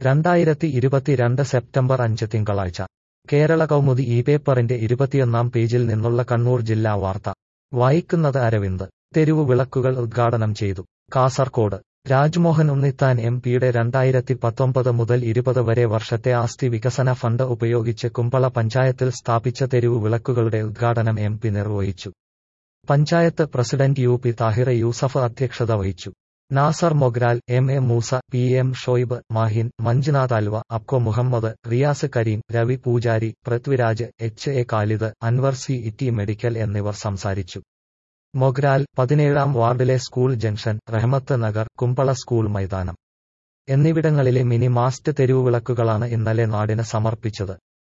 രണ്ടായിരത്തി ഇരുപത്തിരണ്ട് സെപ്റ്റംബർ അഞ്ച് തിങ്കളാഴ്ച കേരള കൗമുദി ഈ പേപ്പറിന്റെ ഇരുപത്തിയൊന്നാം പേജിൽ നിന്നുള്ള കണ്ണൂർ ജില്ലാ വാർത്ത വായിക്കുന്നത് അരവിന്ദ് തെരുവു വിളക്കുകൾ ഉദ്ഘാടനം ചെയ്തു കാസർകോട് രാജ്മോഹൻ ഉണ്ണിത്താൻ എം പിയുടെ രണ്ടായിരത്തി പത്തൊമ്പത് മുതൽ ഇരുപത് വരെ വർഷത്തെ ആസ്തി വികസന ഫണ്ട് ഉപയോഗിച്ച് കുമ്പള പഞ്ചായത്തിൽ സ്ഥാപിച്ച തെരുവു വിളക്കുകളുടെ ഉദ്ഘാടനം എം പി നിർവഹിച്ചു panchayat president U P Thahira Yusuf അധ്യക്ഷത വഹിച്ചു Nasar Mogral M A Moosa P M Shoaib Mahin Manjunath Alva Abco Muhammad Riyas Kareem Ravi Poojari Prithviraj H A Khalid Anwar C E T medical എന്നിവർ സംസാരിച്ചു മൊഗ്രാൽ പതിനേഴാം വാർഡിലെ school junction Rahmath Nagar Kumbala school മൈതാനം എന്നിവിടങ്ങളിലെ മിനി മാസ്റ്റ് തെരുവുവിളക്കുകളാണ് ഇന്നലെ നാടിന് സമർപ്പിച്ചത്